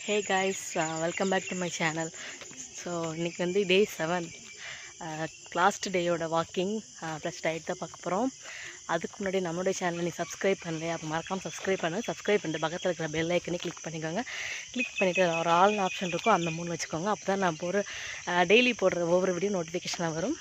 hey guys welcome back to my channel so இன்றைக்கி வந்து day seven last டேயோட walking plus diet தான் பார்க்க போகிறோம் அதுக்கு முன்னாடி நம்மளுடைய சேனலை நீ சப்ஸ்கிரைப் பண்ணலையா அப்போ மறக்காமல் சப்ஸ்கிரைப் பண்ணு சப்ஸ்கிரைப் பண்ணிட்டு பக்கத்தில் இருக்கிற பெல் ஐக்கனே கிளிக் பண்ணிக்கோங்க கிளிக் பண்ணிவிட்டு ஒரு ஆல் ஆப்ஷன் இருக்கும் அந்த மூணு வச்சுக்கோங்க அப்போ தான் நான் போகிற டெய்லி போடுற ஒவ்வொரு வீடியோ நோட்டிஃபிகேஷனாக வரும்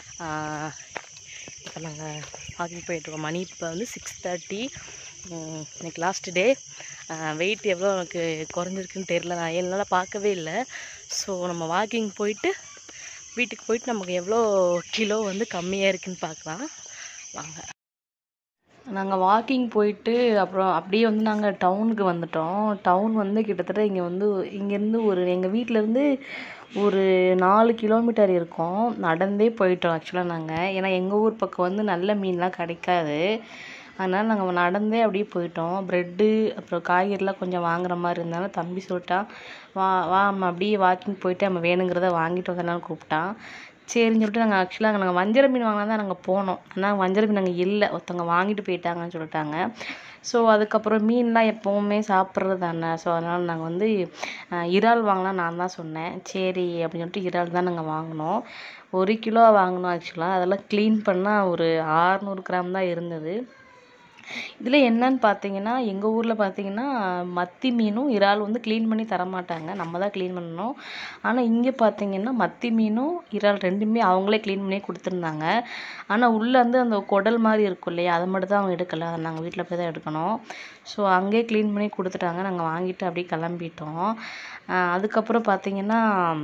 இப்போ நாங்கள் வாக்கிங் போயிட்டுருக்கோம் மணி இப்போ வந்து சிக்ஸ் தேர்ட்டி இன்னைக்கு லாஸ்ட் டே வெயிட் எவ்வளோ எனக்கு குறைஞ்சிருக்குன்னு தெரில நான் ஏழு நாளாக பார்க்கவே இல்லை ஸோ நம்ம வாக்கிங் போயிட்டு வீட்டுக்கு போயிட்டு நமக்கு எவ்வளோ கிலோ வந்து கம்மியாக இருக்குன்னு பார்க்கலாம் வாங்க நாங்கள் வாக்கிங் போயிட்டு அப்புறம் அப்படியே வந்து நாங்கள் டவுனுக்கு வந்துட்டோம் டவுன் வந்து கிட்டத்தட்ட இங்கே வந்து இங்கேருந்து ஒரு எங்கள் வீட்டிலேருந்து ஒரு நாலு கிலோமீட்டர் இருக்கும் நடந்தே போயிட்டோம் ஆக்சுவலாக நாங்கள் ஏன்னா எங்கள் ஊர் பக்கம் வந்து நல்ல மீன்லாம் கிடைக்காது அதனால் நாங்கள் நடந்தே அப்படியே போயிட்டோம் ப்ரெட்டு அப்புறம் காய்கறிலாம் கொஞ்சம் வாங்குற மாதிரி இருந்தாலும் தம்பி சொல்லிட்டான் வா வா நம்ம அப்படியே வாக்கிங் போயிட்டு நம்ம வேணுங்கிறத வாங்கிட்டு வந்தனாலும் கூப்பிட்டான் சரின்னு சொல்லிட்டு நாங்கள் ஆக்சுவலாக நாங்கள் வஞ்சர மீன் வாங்கினா தான் நாங்கள் போனோம் ஆனால் வஞ்சர மீன் நாங்கள் இல்லை ஒருத்தவங்க வாங்கிட்டு போயிட்டாங்கன்னு சொல்லிட்டாங்க ஸோ அதுக்கப்புறம் மீன்லாம் எப்போவுமே சாப்பிட்றது தானே ஸோ அதனால் நாங்கள் வந்து இறால் வாங்கலாம் நான் தான் சொன்னேன் சரி அப்படின்னு சொல்லிட்டு இறால் தான் நாங்கள் வாங்கினோம் ஒரு கிலோ வாங்கினோம் ஆக்சுவலாக அதெல்லாம் க்ளீன் பண்ணால் ஒரு ஆறுநூறு கிராம் தான் இருந்தது இதில் என்னன்னு பார்த்தீங்கன்னா எங்கள் ஊரில் பார்த்தீங்கன்னா மத்தி மீனும் இறால் வந்து க்ளீன் பண்ணி தரமாட்டாங்க நம்ம தான் க்ளீன் பண்ணணும் ஆனால் இங்கே பார்த்தீங்கன்னா மத்தி மீனும் இறால் ரெண்டுமே அவங்களே க்ளீன் பண்ணி கொடுத்துருந்தாங்க ஆனால் உள்ளே வந்து அந்த குடல் மாதிரி இருக்கும் இல்லையா அதை மட்டும் தான் அவங்க எடுக்கலை அதை நாங்கள் வீட்டில் போய் தான் எடுக்கணும் ஸோ அங்கேயே க்ளீன் பண்ணி கொடுத்துட்டாங்க நாங்கள் வாங்கிட்டு அப்படியே கிளம்பிட்டோம் அதுக்கப்புறம் பார்த்தீங்கன்னா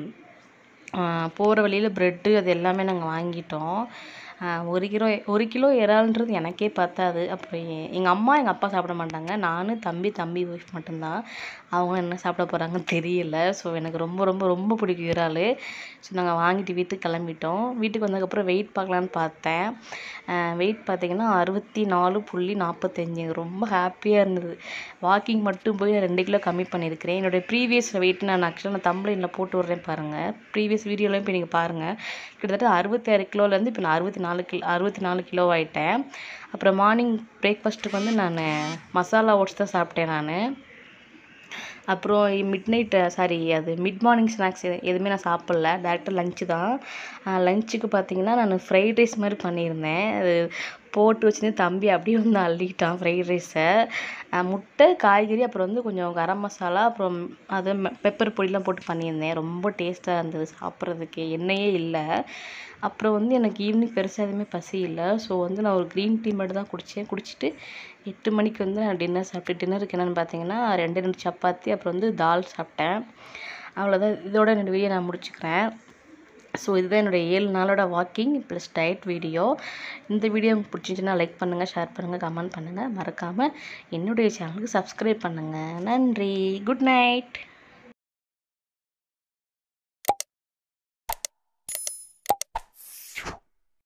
போகிற வழியில் ப்ரெட்டு அது எல்லாமே நாங்கள் வாங்கிட்டோம் ஒரு கிலோ ஒரு கிலோ இறால்ன்றது எனக்கே பத்தாது அப்புறம் எங்கள் அம்மா எங்கள் அப்பா சாப்பிட மாட்டாங்க நான் தம்பி தம்பி ஒய்ஃப் மட்டும்தான் அவங்க என்ன சாப்பிட போகிறாங்கன்னு தெரியல ஸோ எனக்கு ரொம்ப ரொம்ப ரொம்ப பிடிக்கும் இறால் ஸோ நாங்கள் வாங்கிட்டு வீட்டுக்கு கிளம்பிட்டோம் வீட்டுக்கு வந்ததுக்கப்புறம் வெயிட் பார்க்கலான்னு பார்த்தேன் வெயிட் பார்த்தீங்கன்னா அறுபத்தி நாலு புள்ளி நாற்பத்தஞ்சு ரொம்ப ஹாப்பியாக இருந்தது வாக்கிங் மட்டும் போய் ரெண்டு கிலோ கம்மி பண்ணியிருக்கிறேன் என்னுடைய ப்ரீவியஸ் வெயிட் நான் ஆக்சுவலாக நான் தம்ப்ளைனில் போட்டு விட்றேன் பாருங்கள் ப்ரீவியஸ் வீடியோலையும் போய் நீங்கள் பாருங்கள் கிட்டத்தட்ட அறுபத்தாறு கிலோலேருந்து இப்போ நான் அறுபத்தி நாலு கிலோ அறுபத்தி நாலு கிலோ ஆகிட்டேன் அப்புறம் மார்னிங் பிரேக்ஃபாஸ்ட்டுக்கு வந்து நான் மசாலா ஓட்ஸ் தான் சாப்பிட்டேன் நான் அப்புறம் மிட் நைட்டு சாரி அது மிட் மார்னிங் ஸ்நாக்ஸ் எதுவுமே நான் சாப்பிட்ல டேரெக்டாக லஞ்சு தான் லஞ்சுக்கு பார்த்தீங்கன்னா நான் ஃப்ரைட் ரைஸ் மாதிரி பண்ணியிருந்தேன் அது போட்டு வச்சுருந்து தம்பி அப்படியே வந்து அள்ளிக்கிட்டான் ஃப்ரைட் ரைஸை முட்டை காய்கறி அப்புறம் வந்து கொஞ்சம் கரம் மசாலா அப்புறம் அது பெப்பர் பொடிலாம் போட்டு பண்ணியிருந்தேன் ரொம்ப டேஸ்ட்டாக இருந்தது சாப்பிட்றதுக்கு எண்ணெயே இல்லை அப்புறம் வந்து எனக்கு ஈவினிங் பெருசாக எதுவுமே பசி இல்லை ஸோ வந்து நான் ஒரு க்ரீன் டீ மட்டும் தான் குடித்தேன் குடிச்சிட்டு எட்டு மணிக்கு வந்து நான் டின்னர் சாப்பிட்டு டின்னருக்கு என்னென்னு பார்த்தீங்கன்னா ரெண்டு ரெண்டு சப்பாத்தி அப்புறம் வந்து தால் சாப்பிட்டேன் அவ்வளோதான் இதோட என்னோடய வீடியோ நான் முடிச்சுக்கிறேன் ஸோ இதுதான் என்னுடைய ஏழு நாளோட வாக்கிங் ப்ளஸ் டயட் வீடியோ இந்த வீடியோ உங்களுக்கு பிடிச்சிருந்துச்சுன்னா லைக் பண்ணுங்கள் ஷேர் பண்ணுங்கள் கமெண்ட் பண்ணுங்கள் மறக்காமல் என்னுடைய சேனலுக்கு சப்ஸ்கிரைப் பண்ணுங்கள் நன்றி குட் நைட்